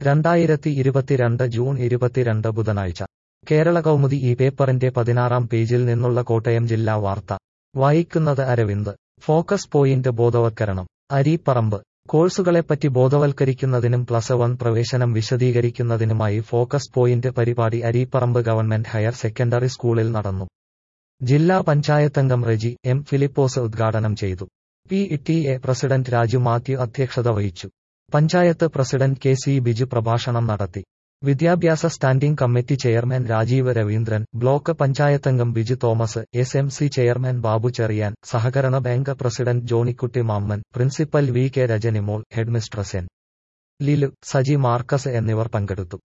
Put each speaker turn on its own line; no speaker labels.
രണ്ടായിരത്തി ഇരുപത്തിരണ്ട് ജൂൺ ഇരുപത്തിരണ്ട് ബുധനാഴ്ച കേരള കൗമുദി ഈ പേപ്പറിന്റെ പതിനാറാം പേജിൽ നിന്നുള്ള കോട്ടയം ജില്ലാ വാർത്ത വായിക്കുന്നത് അരവിന്ദ് ഫോക്കസ് പോയിന്റ് ബോധവൽക്കരണം അരീപ്പറമ്പ് കോഴ്സുകളെപ്പറ്റി ബോധവൽക്കരിക്കുന്നതിനും പ്ലസ് വൺ പ്രവേശനം വിശദീകരിക്കുന്നതിനുമായി ഫോക്കസ് പോയിന്റ് പരിപാടി അരീപ്പറമ്പ് ഗവൺമെന്റ് ഹയർ സെക്കൻഡറി സ്കൂളിൽ നടന്നു ജില്ലാ പഞ്ചായത്തംഗം റെജി എം ഫിലിപ്പോസ് ഉദ്ഘാടനം ചെയ്തു P T A president Raju Mathew അധ്യക്ഷത വഹിച്ചു panchayat president K C Biju പ്രഭാഷണം നടത്തി വിദ്യാഭ്യാസ standing committee chairman Rajeev Raveendran block പഞ്ചായത്തംഗം Biju Thomas S M C chairman Babu Cherian സഹകരണ bank president Johnykutty Mammen principal V K Rajanimol headmistress N Lilu Saji Marcus എന്നിവർ പങ്കെടുത്തു